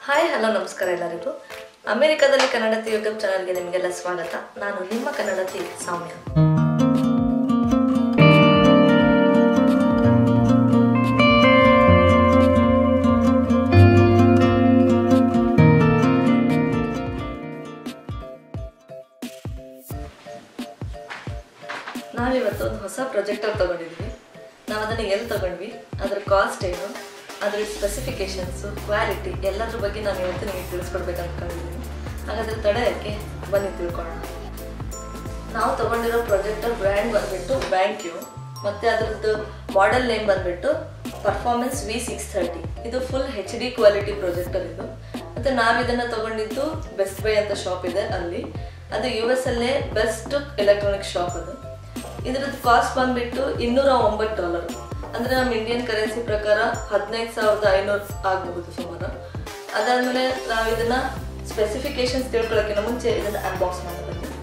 Hi hello ನಮಸ್ಕಾರ ಎಲ್ಲರಿಗೂ ಅಮೆರಿಕದಲ್ಲಿ ಕನ್ನಡತಿ ಯೂಟ್ಯೂಬ್ ಚಾನಲ್ಗೆ ನಿಮಗೆಲ್ಲ ಸ್ವಾಗತ ನಾನು ನಿಮ್ಮ ಕನ್ನಡತಿ ಸೌಮ್ಯ ನಾವಿವತ್ತು ಒಂದು ಹೊಸ ಪ್ರೊಜೆಕ್ಟರ್ ತಗೊಂಡಿದ್ವಿ ನಾವು ಅದನ್ನು ಎಲ್ಲಿ ತಗೊಂಡ್ವಿ ಅದ್ರ ಕಾಸ್ಟ್ ಏನು ಅದ್ರ ಸ್ಪೆಸಿಫಿಕೇಶನ್ಸು ಕ್ವಾಲಿಟಿ ಎಲ್ಲದ್ರ ಬಗ್ಗೆ ನಾನು ಇವತ್ತು ನಿಮಗೆ ತಿಳಿಸ್ಕೊಡ್ಬೇಕು ಅಂದ್ಕೊಂಡಿದ್ದೀನಿ ಹಾಗಾದ್ರೆ ತಡ ಯಾಕೆ ಬನ್ನಿ ತಿಳ್ಕೊಳ್ಳೋಣ ನಾವು ತಗೊಂಡಿರೋ ಪ್ರೊಜೆಕ್ಟರ್ ಬ್ರ್ಯಾಂಡ್ ಬಂದ್ಬಿಟ್ಟು ಬ್ಯಾಂಕ್ಯೂ ಮತ್ತೆ ಅದರದ್ದು ಮಾಡೆಲ್ ನೇಮ್ ಬಂದ್ಬಿಟ್ಟು ಪರ್ಫಾರ್ಮೆನ್ಸ್ ವಿ ಸಿಕ್ಸ್ ಥರ್ಟಿ ಇದು full H D quality projector ಇದು ಮತ್ತೆ ನಾವು ಇದನ್ನ ತಗೊಂಡಿದ್ದು ಬೆಸ್ಟ್ ಬೈ ಅಂತ ಶಾಪ್ ಇದೆ ಅಲ್ಲಿ ಅದು ಯು ಎಸ್ ಅಲ್ಲೇ ಬೆಸ್ಟ್ ಎಲೆಕ್ಟ್ರಾನಿಕ್ ಶಾಪ್ ಅದು ಇದ್ರದ್ದು ಕಾಸ್ಟ್ ಬಂದ್ಬಿಟ್ಟು ಇನ್ನೂರ ಒಂಬತ್ತು ಡಾಲರ್ ಅಂದ್ರೆ ನಮ್ಮ ಇಂಡಿಯನ್ ಕರೆನ್ಸಿ ಪ್ರಕಾರ ಹದಿನೈದು ಸಾವಿರದ ಐನೂರು ಆಗಬಹುದು ಸುಮಾರು ಅದಾದ್ಮೇಲೆ ನಾವು ಇದನ್ನ ಸ್ಪೆಸಿಫಿಕೇಶನ್ಸ್ ತಿಳ್ಕೊಳ್ಳೋಕ್ಕಿಂತ ಮುಂಚೆ ಇದನ್ನ ಅನ್ಬಾಕ್ಸ್ ಮಾಡೋದು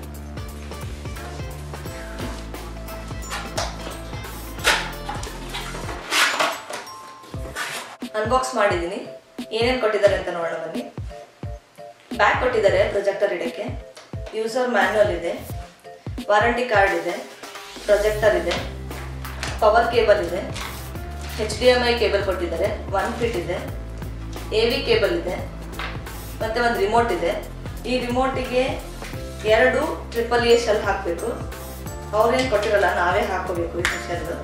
ಅನ್ಬಾಕ್ಸ್ ಮಾಡಿದ್ದೀನಿ ಏನೇನು ಕೊಟ್ಟಿದ್ದಾರೆ ಅಂತ ನೋಡೋಣ ಬನ್ನಿ ಬ್ಯಾಗ್ ಕೊಟ್ಟಿದ್ದಾರೆ ಪ್ರೊಜೆಕ್ಟರ್ ಇಡಕ್ಕೆ ಯೂಸರ್ ಮ್ಯಾನ್ಯಲ್ ಇದೆ ವಾರಂಟಿ ಕಾರ್ಡ್ ಇದೆ ಪ್ರೊಜೆಕ್ಟರ್ ಇದೆ ಪವರ್ ಕೇಬಲ್ ಇದೆ H D M I cable ಕೊಟ್ಟಿದ್ದಾರೆ ಒನ್ ಫಿಟ್ ಇದೆ ಎ ವಿ ಕೇಬಲ್ ಇದೆ ಮತ್ತು ಒಂದು ರಿಮೋಟ್ ಇದೆ ಈ ರಿಮೋಟಿಗೆ ಎರಡು ಟ್ರಿಪಲ್ ಎ ಶೆಲ್ ಹಾಕಬೇಕು ಅವ್ರೇನು ಕೊಟ್ಟಿರಲ್ಲ ನಾವೇ ಹಾಕೋಬೇಕು ಈ ಶೆಲ್ಲು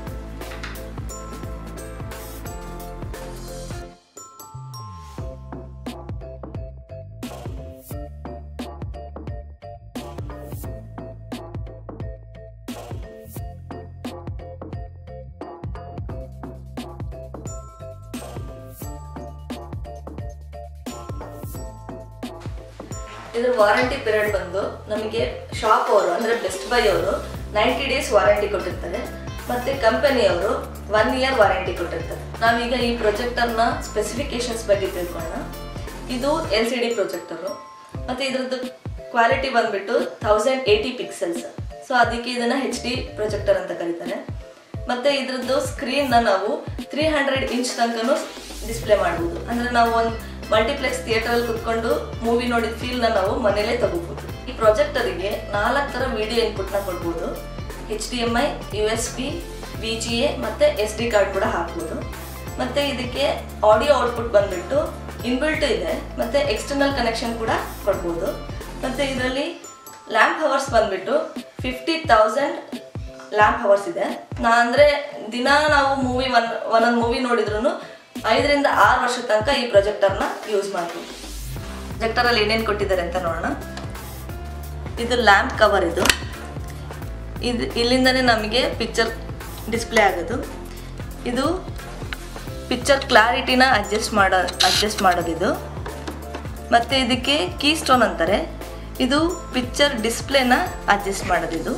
ಇದ್ರ ವಾರಂಟಿ ಪೀರಿಯಡ್ ಬಂದು ನಮಗೆ ಶಾಪ್ ಅವರು ಅಂದ್ರೆ ಬೆಸ್ಟ್ ಬೈ ಅವರು ನೈಂಟಿ ಡೇಸ್ ವಾರಂಟಿ ಕೊಟ್ಟಿರ್ತಾರೆ ಮತ್ತೆ ಕಂಪನಿಯವರು ಒನ್ ಇಯರ್ ವಾರಂಟಿ ಕೊಟ್ಟಿರ್ತಾರೆ ನಾವೀಗ ಈ ಪ್ರೊಜೆಕ್ಟರ್ನ ಸ್ಪೆಸಿಫಿಕೇಶನ್ಸ್ ಬಗ್ಗೆ ತಿಳ್ಕೊಳ್ಳೋಣ ಇದು ಎಲ್ ಸಿ ಡಿ ಪ್ರೊಜೆಕ್ಟರು ಮತ್ತೆ ಇದ್ರದ್ದು ಕ್ವಾಲಿಟಿ ಬಂದ್ಬಿಟ್ಟು ಥೌಸಂಡ್ ಏಯ್ಟಿ ಪಿಕ್ಸೆಲ್ಸ್ ಸೊ ಅದಕ್ಕೆ ಇದನ್ನ ಹೆಚ್ ಡಿ ಪ್ರೊಜೆಕ್ಟರ್ ಅಂತ ಕರೀತಾರೆ ಮತ್ತೆ ಇದ್ರದ್ದು ಸ್ಕ್ರೀನ್ನ ನಾವು ತ್ರೀ ಹಂಡ್ರೆಡ್ ಇಂಚ್ ತನಕನೂ ಡಿಸ್ಪ್ಲೇ ಮಾಡ್ಬೋದು ಅಂದ್ರೆ ನಾವು ಒಂದು ಮಲ್ಟಿಪ್ಲೆಕ್ಸ್ ಥಿಯೇಟರಲ್ಲಿ ಕುತ್ಕೊಂಡು ಮೂವಿ ನೋಡಿದ ಫೀಲ್ನ ನಾವು ಮನೇಲೇ ತಗೋಬಹುದು ಈ ಪ್ರೊಜೆಕ್ಟರಿಗೆ ನಾಲ್ಕು ಥರ ವಿಡಿಯೋ ಇನ್ಪುಟ್ನ ಕೊಡ್ಬೋದು H D M I U S P V G A ಮತ್ತು ಎಸ್ ಡಿ ಕಾರ್ಡ್ ಕೂಡ ಹಾಕ್ಬೋದು ಮತ್ತು ಇದಕ್ಕೆ ಆಡಿಯೋ ಔಟ್ಪುಟ್ ಬಂದ್ಬಿಟ್ಟು ಇನ್ಬಿಲ್ಟ್ ಇದೆ ಮತ್ತು ಎಕ್ಸ್ಟರ್ನಲ್ ಕನೆಕ್ಷನ್ ಕೂಡ ಕೊಡ್ಬೋದು ಮತ್ತು ಇದರಲ್ಲಿ ಲ್ಯಾಂಪ್ ಹವರ್ಸ್ ಬಂದ್ಬಿಟ್ಟು ಫಿಫ್ಟಿ ತೌಸಂಡ್ ಲ್ಯಾಂಪ್ ಹವರ್ಸ್ ಇದೆ ನಾ ಅಂದರೆ ದಿನ ನಾವು ಮೂವಿ ಒನ್ ಒಂದೊಂದು ಮೂವಿ ನೋಡಿದ್ರು ಐದರಿಂದ ಆರು ವರ್ಷ ತನಕ ಈ ಪ್ರೊಜೆಕ್ಟರ್ನ ಯೂಸ್ ಮಾಡ್ಬೋದು ಪ್ರೊಜೆಕ್ಟರಲ್ಲಿ ಏನೇನು ಕೊಟ್ಟಿದ್ದಾರೆ ಅಂತ ನೋಡೋಣ ಇದು ಲ್ಯಾಂಪ್ ಕವರ್ ಇದು ಇದು ಇಲ್ಲಿಂದನೇ ನಮಗೆ ಪಿಕ್ಚರ್ ಡಿಸ್ಪ್ಲೇ ಆಗೋದು ಇದು ಪಿಕ್ಚರ್ ಕ್ಲಾರಿಟಿನ ಅಡ್ಜಸ್ಟ್ ಮಾಡೋ ಅಡ್ಜಸ್ಟ್ ಮಾಡೋದಿದು ಮತ್ತು ಇದಕ್ಕೆ ಕೀ ಸ್ಟೋನ್ ಅಂತಾರೆ ಇದು ಪಿಕ್ಚರ್ ಡಿಸ್ಪ್ಲೇನ ಅಡ್ಜಸ್ಟ್ ಮಾಡೋದಿದು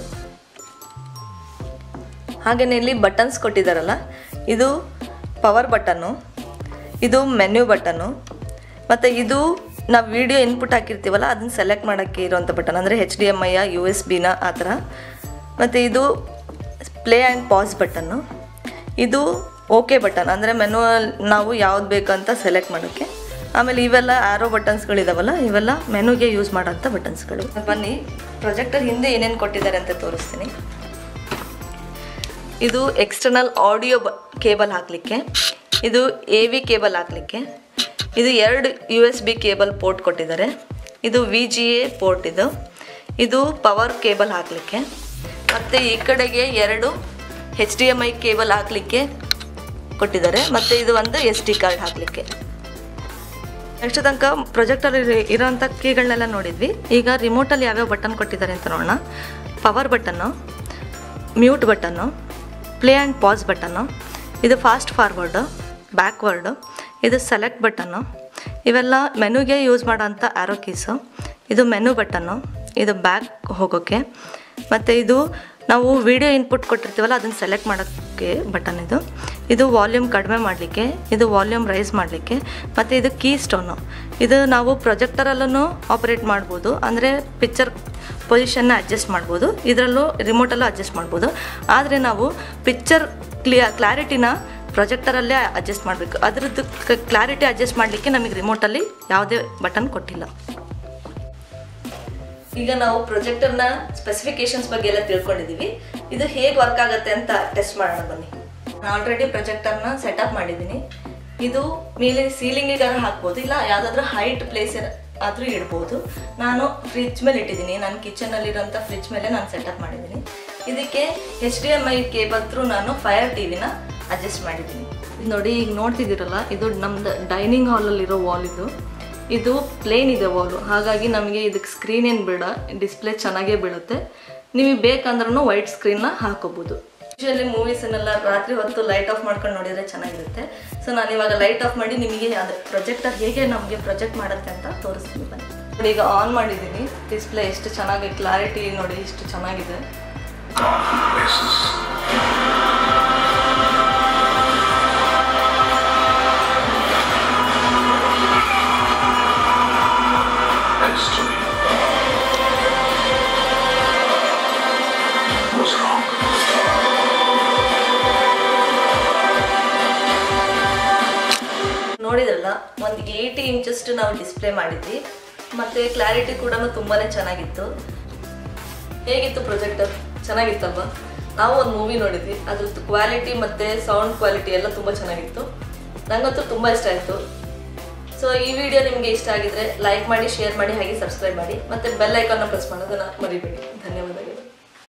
ಹಾಗೆಯೇ ಇಲ್ಲಿ ಬಟನ್ಸ್ ಕೊಟ್ಟಿದ್ದಾರಲ್ಲ ಇದು ಪವರ್ ಬಟನ್ನು ಇದು ಮೆನ್ಯೂ ಬಟನ್ನು ಮತ್ತು ಇದು ನಾವು ವಿಡಿಯೋ ಇನ್ಪುಟ್ ಹಾಕಿರ್ತೀವಲ್ಲ ಅದನ್ನು ಸೆಲೆಕ್ಟ್ ಮಾಡೋಕ್ಕೆ ಇರೋಂಥ ಬಟನ್ ಅಂದರೆ ಹೆಚ್ ಡಿ ಎಮ್ ಐಯ ಯು ಎಸ್ ಬಿನ ಆ ಥರ ಮತ್ತು ಇದು ಪ್ಲೇ ಆ್ಯಂಡ್ ಪಾಸ್ ಬಟನ್ನು ಇದು ಓಕೆ ಬಟನ್ ಅಂದರೆ ಮೆನುವಲ್ ನಾವು ಯಾವ್ದು ಬೇಕಂತ ಸೆಲೆಕ್ಟ್ ಮಾಡೋಕ್ಕೆ ಆಮೇಲೆ ಇವೆಲ್ಲ ಆರೋ ಬಟನ್ಸ್ಗಳಿದಾವಲ್ಲ ಇವೆಲ್ಲ ಮೆನುಗೆ ಯೂಸ್ ಮಾಡೋಂಥ ಬಟನ್ಸ್ಗಳು ಬನ್ನಿ ಪ್ರೊಜೆಕ್ಟರ್ ಹಿಂದೆ ಏನೇನು ಕೊಟ್ಟಿದ್ದಾರೆ ಅಂತ ತೋರಿಸ್ತೀನಿ ಇದು ಎಕ್ಸ್ಟರ್ನಲ್ ಆಡಿಯೋ ಬ ಕೇಬಲ್ ಹಾಕಲಿಕ್ಕೆ ಇದು ಎ ವಿ ಕೇಬಲ್ ಹಾಕಲಿಕ್ಕೆ ಇದು ಎರಡು U S B cable port ಕೊಟ್ಟಿದ್ದಾರೆ ಇದು ವಿ ಜಿ ಎ ಪೋರ್ಟ್ ಇದು ಇದು ಪವರ್ ಕೇಬಲ್ ಹಾಕಲಿಕ್ಕೆ ಮತ್ತು ಈ ಕಡೆಗೆ ಎರಡು H D M I cable ಹಾಕಲಿಕ್ಕೆ ಕೊಟ್ಟಿದ್ದಾರೆ ಮತ್ತು ಇದು ಒಂದು ಎಸ್ ಡಿ ಕಾರ್ಡ್ ಹಾಕಲಿಕ್ಕೆ ಎಷ್ಟು ತನಕ ಪ್ರೊಜೆಕ್ಟಲ್ಲಿ ಇರೋಂಥ ಕೀಗಳನ್ನೆಲ್ಲ ನೋಡಿದ್ವಿ ಈಗ ರಿಮೋಟಲ್ಲಿ ಯಾವ್ಯಾವ ಬಟನ್ ಕೊಟ್ಟಿದ್ದಾರೆ ಅಂತ ನೋಡೋಣ power button mute button play and pause button ಇದು ಫಾಸ್ಟ್ ಫಾರ್ವರ್ಡು ಬ್ಯಾಕ್ವರ್ಡು ಇದು ಸೆಲೆಕ್ಟ್ ಬಟನ್ನು ಇವೆಲ್ಲ ಮೆನುಗೆ ಯೂಸ್ ಮಾಡೋಂಥ ಆ್ಯರೋ ಕೀಸು ಇದು ಮೆನು ಬಟನ್ನು ಇದು ಬ್ಯಾಕ್ ಹೋಗೋಕ್ಕೆ ಮತ್ತು ಇದು ನಾವು ವಿಡಿಯೋ ಇನ್ಪುಟ್ ಕೊಟ್ಟಿರ್ತೀವಲ್ಲ ಅದನ್ನು ಸೆಲೆಕ್ಟ್ ಮಾಡೋಕ್ಕೆ ಬಟನ್ ಇದು ಇದು ವಾಲ್ಯೂಮ್ ಕಡಿಮೆ ಮಾಡಲಿಕ್ಕೆ ಇದು ವಾಲ್ಯೂಮ್ ರೈಸ್ ಮಾಡಲಿಕ್ಕೆ ಮತ್ತು ಇದು ಕೀ ಸ್ಟೋನು ಇದು ನಾವು ಪ್ರೊಜೆಕ್ಟರಲ್ಲೂ ಆಪ್ರೇಟ್ ಮಾಡ್ಬೋದು ಅಂದರೆ ಪಿಕ್ಚರ್ ಪೊಸಿಷನ್ನ ಅಡ್ಜಸ್ಟ್ ಮಾಡ್ಬೋದು ಇದರಲ್ಲೂ ರಿಮೋಟಲ್ಲೂ ಅಡ್ಜಸ್ಟ್ ಮಾಡ್ಬೋದು ಆದರೆ ನಾವು ಪಿಕ್ಚರ್ ಕ್ಲಿಯರ್ ಕ್ಲಾರಿಟಿನ ಪ್ರೊಜೆಕ್ಟರಲ್ಲೇ ಅಡ್ಜಸ್ಟ್ ಮಾಡಬೇಕು ಅದರದ್ದು ಕ್ಲಾರಿಟಿ ಅಡ್ಜಸ್ಟ್ ಮಾಡಲಿಕ್ಕೆ ನಮಗೆ ರಿಮೋಟಲ್ಲಿ ಯಾವುದೇ ಬಟನ್ ಕೊಟ್ಟಿಲ್ಲ ಈಗ ನಾವು ಪ್ರೊಜೆಕ್ಟರ್ನ ಸ್ಪೆಸಿಫಿಕೇಶನ್ಸ್ ಬಗ್ಗೆ ಎಲ್ಲ ತಿಳ್ಕೊಂಡಿದ್ದೀವಿ ಇದು ಹೇಗೆ ವರ್ಕ್ ಆಗುತ್ತೆ ಅಂತ ಟೆಸ್ಟ್ ಮಾಡೋಣ ಬನ್ನಿ ನಾನು ಆಲ್ರೆಡಿ ಪ್ರೊಜೆಕ್ಟರ್ನ ಸೆಟಪ್ ಮಾಡಿದ್ದೀನಿ ಇದು ಮೇಲೆ ಸೀಲಿಂಗಿಗೆ ಹಾಕ್ಬೋದು ಇಲ್ಲ ಯಾವುದಾದ್ರೂ ಹೈಟ್ ಪ್ಲೇಸ್ ಆದರೂ ಇಡ್ಬೋದು ನಾನು ಫ್ರಿಜ್ ಮೇಲೆ ಇಟ್ಟಿದ್ದೀನಿ ನಾನು ಕಿಚನಲ್ಲಿರೋಂಥ ಫ್ರಿಜ್ ಮೇಲೆ ನಾನು ಸೆಟಪ್ ಮಾಡಿದ್ದೀನಿ ಇದಕ್ಕೆ H D M I cable through ನಾನು ಫೈರ್ ಟಿ ವಿನ ಅಡ್ಜಸ್ಟ್ ಮಾಡಿದ್ದೀನಿ ಇದು ನೋಡಿ ಈಗ ನೋಡ್ತಿದ್ದೀರಲ್ಲ ಇದು ನಮ್ದು ಡೈನಿಂಗ್ ಹಾಲಲ್ಲಿರೋ ವಾಲ್ ಇದು ಇದು ಪ್ಲೇನ್ ಇದೆ ವಾಲು ಹಾಗಾಗಿ ನಮಗೆ ಇದಕ್ಕೆ ಸ್ಕ್ರೀನ್ ಏನು ಬೇಡ ಡಿಸ್ಪ್ಲೇ ಚೆನ್ನಾಗೇ ಬೀಳುತ್ತೆ ನಿಮಗೆ ಬೇಕಂದ್ರೂ ವೈಟ್ ಸ್ಕ್ರೀನ್ನ ಹಾಕೋಬೋದು ಯೂಶಲಿ ಮೂವೀಸನ್ನೆಲ್ಲ ರಾತ್ರಿ ಹೊತ್ತು ಲೈಟ್ ಆಫ್ ಮಾಡ್ಕೊಂಡು ನೋಡಿದರೆ ಚೆನ್ನಾಗಿರುತ್ತೆ ಸೊ ನಾನು ಇವಾಗ ಲೈಟ್ ಆಫ್ ಮಾಡಿ ನಿಮಗೆ ಅದು ಪ್ರೊಜೆಕ್ಟರ್ ಹೇಗೆ ನಮಗೆ ಪ್ರೊಜೆಕ್ಟ್ ಮಾಡುತ್ತೆ ಅಂತ ತೋರಿಸ್ತೀನಿ ಬನ್ನಿ ನೋಡಿ ಈಗ ಆನ್ ಮಾಡಿದ್ದೀನಿ ಡಿಸ್ಪ್ಲೇ ಎಷ್ಟು ಚೆನ್ನಾಗಿ ಕ್ಲಾರಿಟಿ ನೋಡಿ ಎಷ್ಟು ಚೆನ್ನಾಗಿದೆ Next to me. What's wrong? ನೋಡಿದ್ರಲ್ಲ ಒಂದು ಏಯ್ಟಿ ಇಂಚಷ್ಟು ನಾವು ಡಿಸ್ಪ್ಲೇ ಮಾಡಿದ್ವಿ ಮತ್ತು ಕ್ಲಾರಿಟಿ ಕೂಡ ತುಂಬಾ ಚೆನ್ನಾಗಿತ್ತು ಹೇಗಿತ್ತು ಪ್ರೊಜೆಕ್ಟರ್ ಚೆನ್ನಾಗಿತ್ತಲ್ವಾ ನಾವು ಒಂದು ಮೂವಿ ನೋಡಿದ್ವಿ ಅದ್ರದ್ದು ಕ್ವಾಲಿಟಿ ಮತ್ತು ಸೌಂಡ್ ಕ್ವಾಲಿಟಿ ಎಲ್ಲ ತುಂಬ ಚೆನ್ನಾಗಿತ್ತು ನನಗಂತೂ ತುಂಬ ಇಷ್ಟ ಆಯಿತು ಸೊ ಈ ವಿಡಿಯೋ ನಿಮಗೆ ಇಷ್ಟ ಆಗಿದ್ರೆ ಲೈಕ್ ಮಾಡಿ ಶೇರ್ ಮಾಡಿ ಹಾಗೆ ಸಬ್ಸ್ಕ್ರೈಬ್ ಮಾಡಿ ಮತ್ತು ಬೆಲ್ ಐಕಾನ್ನ ಪ್ರೆಸ್ ಮಾಡೋದನ್ನು ಮರಿಬೇಡಿ ಧನ್ಯವಾದಗಳು